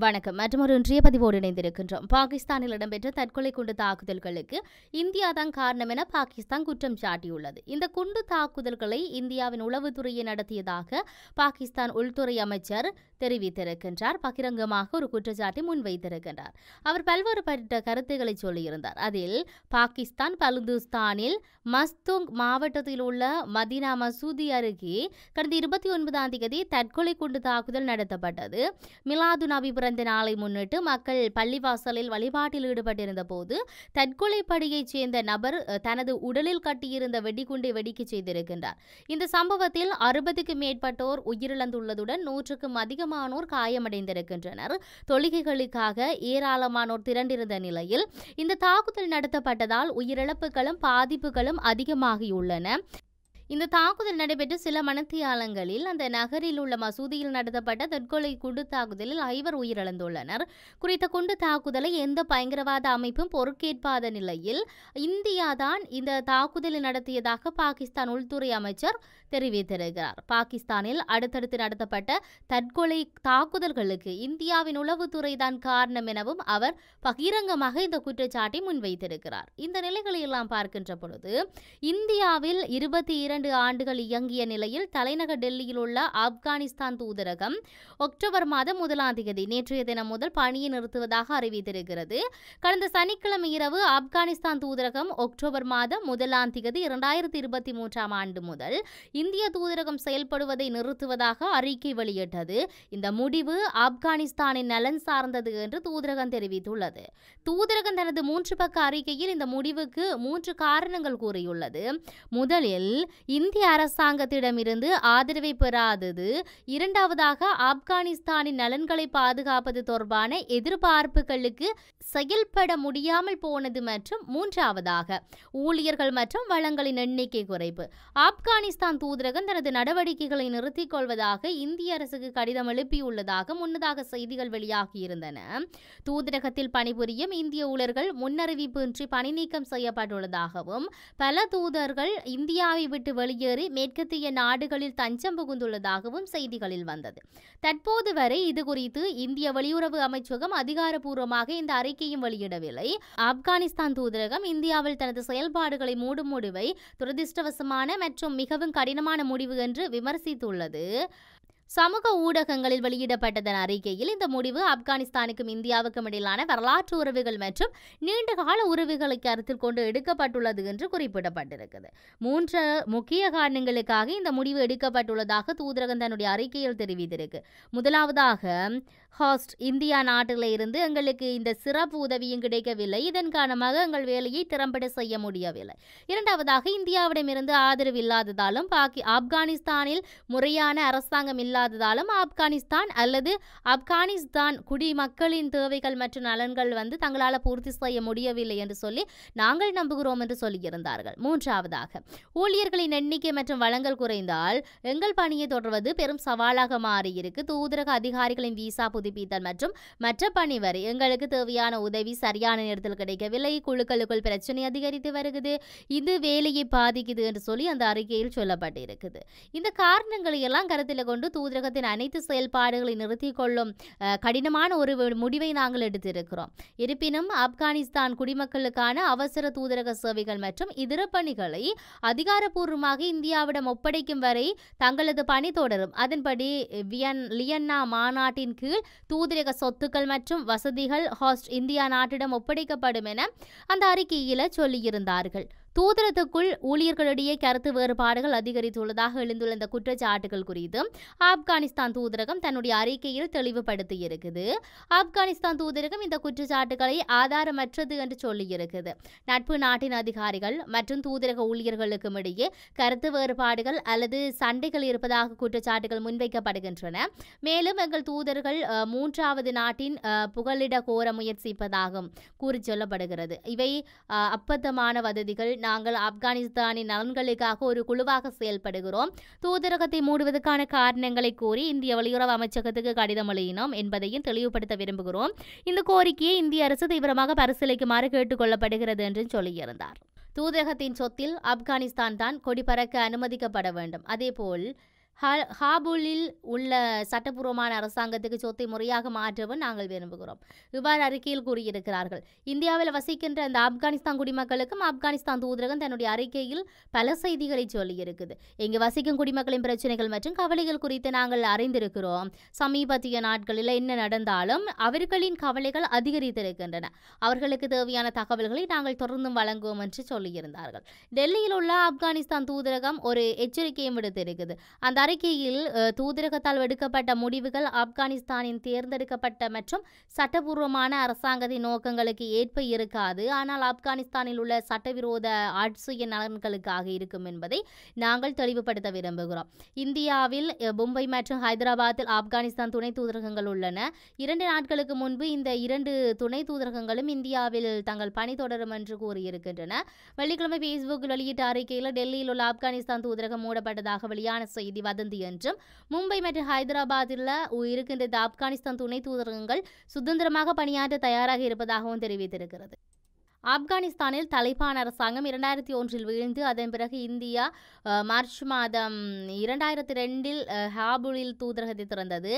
வணக்கம் மற்றொரு இன்றைய பதிவோடு இணைந்திருக்கின்றோம் பாகிஸ்தானில் இடம்பெற்ற தற்கொலை குண்டு தாக்குதல்களுக்கு இந்தியா தான் காரணம் என பாகிஸ்தான் குற்றம் சாட்டியுள்ளது இந்த குண்டு தாக்குதல்களை இந்தியாவின் உளவுத்துறையை நடத்தியதாக பாகிஸ்தான் உள்துறை அமைச்சர் தெரிவித்திருக்கின்றார் பகிரங்கமாக ஒரு குற்றச்சாட்டை முன்வைத்திருக்கின்றார் அவர் பல்வேறுபட்ட கருத்துக்களை சொல்லியிருந்தார் அதில் பாகிஸ்தான் பலுதுஸ்தானில் மஸ்துங் மாவட்டத்தில் உள்ள மதீனா மசூதி அருகே கடந்த இருபத்தி ஒன்பதாம் தேதி தற்கொலை குண்டு தாக்குதல் நடத்தப்பட்டது மிலாது நபி பிறந்த நாளை முன்னிட்டு மக்கள் பள்ளிவாசலில் வழிபாட்டில் ஈடுபட்டிருந்த போது தற்கொலை படையைச் சேர்ந்த நபர் அஹ், தனது உடலில் கட்டியிருந்த வெடிகுண்டை வெடிக்கச் செய்திருக்கின்றார் இந்த சம்பவத்தில் அறுபதுக்கும் மேற்பட்டோர் உயிரிழந்துள்ளதுடன் நூற்றுக்கும் அதிகமானோர் காயமடைந்திருக்கின்றனர் தொழுகைகளுக்காக ஏராளமானோர் திரண்டிருந்த நிலையில் இந்த தாக்குதல் நடத்தப்பட்டதால் உயிரிழப்புகளும் பாதிப்புகளும் அதிகமாகியுள்ளன இந்த தாக்குதல் நடைபெற்ற சில மணத்தியாலங்களில் அந்த நகரில் உள்ள மசூதியில் நடத்தப்பட்ட தற்கொலை குண்டு தாக்குதலில் ஐவர் உயிரிழந்துள்ளனர் குறித்த குண்டு தாக்குதலை எந்த பயங்கரவாத அமைப்பும் பொறுப்பேற்காத நிலையில் இந்தியா தான் இந்த தாக்குதலை நடத்தியதாக பாகிஸ்தான் உள்துறை அமைச்சர் தெரிவித்திருக்கிறார் பாகிஸ்தானில் அடுத்தடுத்து நடத்தப்பட்ட தற்கொலை தாக்குதல்களுக்கு இந்தியாவின் உளவுத்துறை தான் காரணம் எனவும் அவர் பகிரங்கமாக இந்த குற்றச்சாட்டை முன்வைத்திருக்கிறார் இந்த நிலைகளை எல்லாம் பார்க்கின்ற பொழுது இந்தியாவில் இருபத்தி இரண்டு ஆண்டுகள் இயங்கிய நிலையில் தலைநகர் டெல்லியில் உள்ள ஆப்கானிஸ்தான் தூதரகம் அக்டோபர் மாதம் முதலாம் தேதி நேற்றைய தினம் முதல் பணியை நிறுத்துவதாக அறிவித்திருக்கிறது கடந்த சனிக்கிழமை இரவு ஆப்கானிஸ்தான் தூதரகம் அக்டோபர் மாதம் முதலாம் தேதி இரண்டாயிரத்தி இருபத்தி மூன்றாம் ஆண்டு முதல் இந்திய தூதரகம் செயல்படுவதை நிறுத்துவதாக அறிக்கை வெளியிட்டது இந்த முடிவு ஆப்கானிஸ்தானின் நலன் சார்ந்தது என்று தூதரகம் தெரிவித்துள்ளது தூதரகம் தனது மூன்று பக்க அறிக்கையில் இந்த முடிவுக்கு மூன்று காரணங்கள் கூறியுள்ளது முதலில் இந்திய அரசாங்கத்திடமிருந்து ஆதரவை பெறாதது இரண்டாவதாக ஆப்கானிஸ்தானின் நலன்களை பாதுகாப்பது தொடர்பான எதிர்பார்ப்புகளுக்கு செயல்பட முடியாமல் போனது மற்றும் மூன்றாவதாக ஊழியர்கள் மற்றும் வளங்களின் எண்ணிக்கை குறைப்பு ஆப்கானிஸ்தான் தூதரகம் தனது நடவடிக்கைகளை நிறுத்திக் கொள்வதாக இந்திய அரசுக்கு கடிதம் எழுப்பியுள்ளதாக முன்னதாக செய்திகள் வெளியாகியிருந்தன தூதரகத்தில் பணிபுரியும் இந்திய ஊழியர்கள் முன்னறிவிப்பின்றி பணி நீக்கம் செய்யப்பட்டுள்ளதாகவும் பல தூதர்கள் இந்தியாவை விட்டு வெளியேறி மேற்கத்திய நாடுகளில் தஞ்சம் புகுந்துள்ளதாகவும் செய்திகளில் வந்தது தற்போது வரை இது குறித்து இந்திய வெளியுறவு அமைச்சகம் அதிகாரப்பூர்வமாக இந்த அறிக்கையும் வெளியிடவில்லை ஆப்கானிஸ்தான் தூதரகம் இந்தியாவில் தனது செயல்பாடுகளை மூடும் முடிவை துரதிர்ஷ்டவசமான மற்றும் மிகவும் கடினமான முடிவு என்று விமர்சித்துள்ளது சமூக ஊடகங்களில் வெளியிடப்பட்டதன் அறிக்கையில் இந்த முடிவு ஆப்கானிஸ்தானுக்கும் இந்தியாவுக்கும் இடையிலான வரலாற்று உறவுகள் மற்றும் நீண்டகால உறவுகளை கருத்தில் கொண்டு எடுக்கப்பட்டுள்ளது என்று குறிப்பிடப்பட்டிருக்கிறது மூன்று முக்கிய காரணங்களுக்காக இந்த முடிவு எடுக்கப்பட்டுள்ளதாக தூதரகம் தன்னுடைய அறிக்கையில் தெரிவித்திருக்கு முதலாவதாக ஹாஸ்ட் இந்தியா நாட்டில் இருந்து எங்களுக்கு இந்த சிறப்பு உதவியும் கிடைக்கவில்லை இதன் காரணமாக எங்கள் வேலையை திறம்பட செய்ய முடியவில்லை இரண்டாவதாக இந்தியாவிடமிருந்து ஆதரவு இல்லாததாலும் பாக்கி ஆப்கானிஸ்தானில் முறையான அரசாங்கம் இல்லாததாலும் ஆப்கானிஸ்தான் அல்லது ஆப்கானிஸ்தான் குடிமக்களின் தேவைகள் மற்றும் நலன்கள் வந்து தங்களால் பூர்த்தி செய்ய முடியவில்லை என்று சொல்லி நாங்கள் நம்புகிறோம் என்று சொல்லியிருந்தார்கள் மூன்றாவதாக ஊழியர்களின் எண்ணிக்கை மற்றும் வளங்கள் குறைந்தால் எங்கள் பணியை தொடர்வது பெரும் சவாலாக மாறியிருக்கு தூதரக அதிகாரிகளின் விசா புதுப்பித்தல் மற்றும் மற்ற பணி வரை எங்களுக்கு தேவையான உதவி சரியான நேரத்தில் கிடைக்கவில்லை குழுக்களுக்குள் பிரச்சனை அதிகரித்து வருகிறது இது வேலையை பாதிக்குது என்று சொல்லி அந்த அறிக்கையில் சொல்லப்பட்டிருக்குது இந்த காரணங்களை எல்லாம் கருத்தில் கொண்டு தூதரகத்தின் அனைத்து செயல்பாடுகளை நிறுத்திக் கொள்ளும் அஹ், கடினமான ஒரு வி- முடிவை நாங்கள் எடுத்திருக்கிறோம் இருப்பினும் ஆப்கானிஸ்தான் குடிமக்களுக்கான அவசர தூதரக சேவைகள் மற்றும் இதர பணிகளை அதிகாரப்பூர்வமாக இந்தியாவிடம் ஒப்படைக்கும் வரை தங்களது பணி தொடரும் அதன்படி வியன் லியன்னா மாநாட்டின் கீழ் தூதரக சொத்துக்கள் மற்றும் வசதிகள் ஹாஸ்ட் இந்தியா நாட்டிடம் ஒப்படைக்கப்படும் என அந்த அறிக்கையில் சொல்லியிருந்தார்கள் தூதரத்துக்குள் ஊழியர்களிடையே கருத்து வேறுபாடுகள் அதிகரித்துள்ளதாக எழுந்துள்ள இந்த குற்றச்சாட்டுகள் குறித்து ஆப்கானிஸ்தான் தூதரகம் தன்னுடைய அறிக்கையில் தெளிவுபடுத்தியிருக்குது ஆப்கானிஸ்தான் தூதரகம் இந்த குற்றச்சாட்டுகளை ஆதாரமற்றது என்று சொல்லியிருக்குது நட்பு நாட்டின் அதிகாரிகள் மற்றும் தூதரக ஊழியர்களுக்கும் இடையே கருத்து வேறுபாடுகள் அல்லது சண்டைகள் இருப்பதாக குற்றச்சாட்டுகள் முன்வைக்கப்படுகின்றன மேலும் எங்கள் தூதர்கள் அஹ், மூன்றாவது நாட்டின் அஹ், புகலிட கோர முயற்சிப்பதாகவும் கூறி சொல்லப்படுகிறது இவை அஹ், அப்பத்தமான வதந்திகள் நாங்கள் ஆப்கானிஸ்தானின் நலன்களுக்காக ஒரு குழுவாக செயல்படுகிறோம் தூதரகத்தை மூடுவதற்கான காரணங்களை கூறி இந்திய வெளியுறவு அமைச்சகத்துக்கு கடிதம் எழுதினோம் என்பதையும் தெளிவுபடுத்த விரும்புகிறோம் இந்த கோரிக்கையை இந்திய அரசு தீவிரமாக பரிசீலிக்குமாறு கேட்டுக்கொள்ளப்படுகிறது என்றும் சொல்லியிருந்தார் தூதரகத்தின் சொத்தில் ஆப்கானிஸ்தான் தான் கொடி பறக்க அனுமதிக்கப்பட வேண்டும் அதேபோல் ஹா- ஹாபுலில் உள்ள சட்டப்பூர்வமான அரசாங்கத்துக்கு சொத்தை முறையாக மாற்றவும் நாங்கள் விரும்புகிறோம் இவ்வாறு அறிக்கையில் கூறியிருக்கிறார்கள் இந்தியாவில் வசிக்கின்ற அந்த ஆப்கானிஸ்தான் குடிமக்களுக்கும் ஆப்கானிஸ்தான் தூதரகம் தன்னுடைய அறிக்கையில் பல செய்திகளை சொல்லியிருக்குது இங்கு வசிக்கும் குடிமக்களின் பிரச்சனைகள் மற்றும் கவலைகள் குறித்து நாங்கள் அறிந்திருக்கிறோம் சமீபத்திய நாட்களில் என்ன நடந்தாலும் அவர்களின் கவலைகள் அதிகரித்திருக்கின்றன அவர்களுக்கு தேவையான தகவல்களை நாங்கள் தொடர்ந்தும் வழங்குவோம் என்று சொல்லியிருந்தார்கள் டெல்லியில் உள்ள ஆப்கானிஸ்தான் தூதரகம் ஒரு எச்சரிக்கையும் விடுத்திருக்குது அந்த அறிக்கையில் அஹ், தூதரகத்தால் எடுக்கப்பட்ட முடிவுகள் ஆப்கானிஸ்தானின் தேர்ந்தெடுக்கப்பட்ட மற்றும் சட்டபூர்வமான அரசாங்கத்தின் நோக்கங்களுக்கு ஏற்ப இருக்காது ஆனால் ஆப்கானிஸ்தானில் உள்ள சட்டவிரோத ஆட்சிய நலன்களுக்காக இருக்கும் என்பதை நாங்கள் தெளிவுபடுத்த விரும்புகிறோம் இந்தியாவில் அஹ், மும்பை மற்றும் ஹைதராபாத்தில் ஆப்கானிஸ்தான் துணை தூதரகங்கள் உள்ளன இரண்டு நாட்களுக்கு முன்பு இந்த இரண்டு துணை தூதரகங்களும் இந்தியாவில் தங்கள் பணி தொடரும் என்று கூறியிருக்கின்றன வெள்ளிக்கிழமை ஃபேஸ்புக்கில் வெளியிட்ட அறிக்கையில் டெல்லியில் உள்ள ஆப்கானிஸ்தான் தூதரகம் மூடப்பட்டதாக வெளியான செய்தி வதந்தி என்றும் மும்பை மற்றும் ஹைதராபாத்தில் இருக்கின்ற இந்த ஆப்கானிஸ்தான் துணை தூதரகங்கள் சுதந்திரமாக பணியாற்ற தயாராக இருப்பதாகவும் தெரிவித்திருக்கிறது ஆப்கானிஸ்தானில் தலிபான் அரசாங்கம் இரண்டாயிரத்தி ஒன்றில் வீழ்ந்து அதன் பிறகு இந்தியா அஹ், மார்ச் மாதம் இரண்டாயிரத்தி ரெண்டில் அஹ், ஹாபுலில் தூதரகத்தை திறந்தது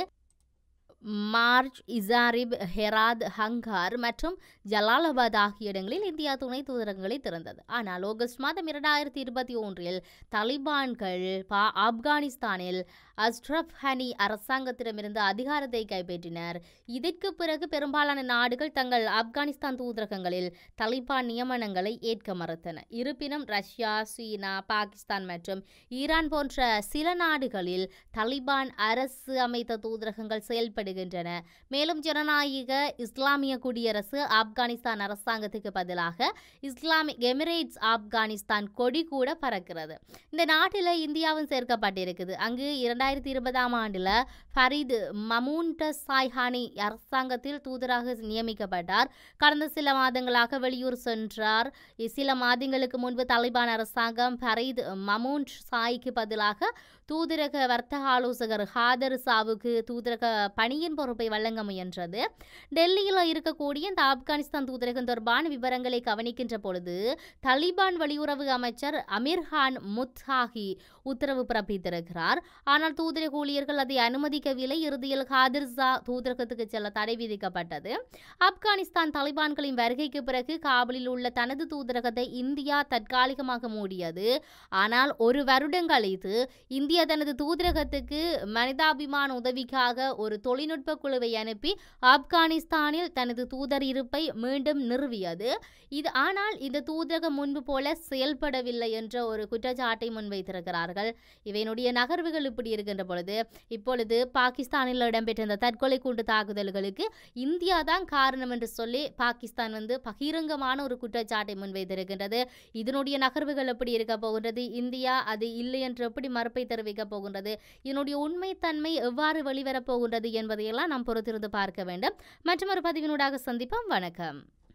மார்ச் இசாரிப் ஹெராத் ஹங்கார் மற்றும் ஜலாலாபாத் ஆகிய இடங்களில் இந்தியா துணை தூதரகங்களை திறந்தது ஆனால் ஆகஸ்ட் மாதம் இரண்டாயிரத்தி இருபத்தி ஒன்றில் தலிபான்கள் பா ஆப்கானிஸ்தானில் அஸ்ரப் ஹனி அரசாங்கத்திடமிருந்து அதிகாரத்தை கைப்பற்றினர் இதற்கு பிறகு பெரும்பாலான நாடுகள் தங்கள் ஆப்கானிஸ்தான் தூதரகங்களில் தலிபான் நியமனங்களை ஏற்க மறுத்தன இருப்பினும் ரஷ்யா சீனா பாகிஸ்தான் மற்றும் ஈரான் போன்ற சில நாடுகளில் தலிபான் அரசு அமைத்த தூதரகங்கள் செயல்படுகின்றன மேலும் ஜனநாயக இஸ்லாமிய குடியரசு ஆப்கானிஸ்தான் அரசாங்கத்துக்கு பதிலாக இஸ்லாமிக் எமிரேட்ஸ் ஆப்கானிஸ்தான் கொடி கூட பறக்கிறது இந்த நாட்டில் இந்தியாவும் சேர்க்கப்பட்டிருக்குது அங்கு இரண்டாயிரத்தி இருபதாம் ஆண்டில் ஃபரீத் மமூன்ட சாய்ஹானி அரசாங்கத்தில் தூதராக நியமிக்கப்பட்டார் கடந்த சில மாதங்களாக வெளியூர் சென்றார் சில மாதங்களுக்கு முன்பு தலிபான் அரசாங்கம் ஃபரீத் மமூன் சாய்க்கு பதிலாக தூதரக வர்த்தக ஆலோசகர் ஹாதர் சாவுக்கு தூதரக பணியின் பொறுப்பை வழங்க முயன்றது டெல்லியில் இருக்கக்கூடிய இந்த ஆப்கானிஸ்தான் தூதரகம் தொடர்பான விவரங்களை கவனிக்கின்ற பொழுது தலிபான் வெளியுறவு அமைச்சர் அமீர்ஹான் முத்ஹாகி உத்தரவு பிறப்பித்திருக்கிறார் ஆனால் தூதரக ஊழியர்கள் அதை அனுமதிக்கவில்லை இறுதியில் ஹாதிர் சா தூதரகத்துக்கு செல்ல தடை விதிக்கப்பட்டது ஆப்கானிஸ்தான் தலிபான்களின் வருகைக்கு பிறகு காபூலில் உள்ள தனது தூதரகத்தை இந்தியா தற்காலிகமாக மூடியது ஆனால் ஒரு வருடம் கழித்து இந்தியா தனது தூதரகத்துக்கு மனிதாபிமான உதவிக்காக ஒரு தொழில்நுட்ப குழுவை அனுப்பி ஆப்கானிஸ்தானில் தனது தூதர் இருப்பை மீண்டும் நிறுவியது இது ஆனால் இந்த தூதரகம் முன்பு போல செயல்படவில்லை என்ற ஒரு குற்றச்சாட்டை முன்வைத்திருக்கிறார்கள் இவையினுடைய நகர்வுகள் இப்படி இருக்கின்ற பொழுது இப்பொழுது பாகிஸ்தானில் இடம்பெற்ற இந்த தற்கொலை குண்டு தாக்குதல்களுக்கு இந்தியா தான் காரணம் என்று சொல்லி பாகிஸ்தான் வந்து பகிரங்கமான ஒரு குற்றச்சாட்டை முன்வைத்திருக்கின்றது இதனுடைய நகர்வுகள் எப்படி இருக்க போகின்றது இந்தியா அது இல்லை என்று எப்படி மறுப்பை தெரிவிக்க போகின்றது இதனுடைய உண்மைத்தன்மை எவ்வாறு வெளிவரப் போகின்றது என்பதையெல்லாம் நாம் பொறுத்திருந்து பார்க்க வேண்டும் மற்றும் ஒரு பதிவினூடாக சந்திப்போம் வணக்கம்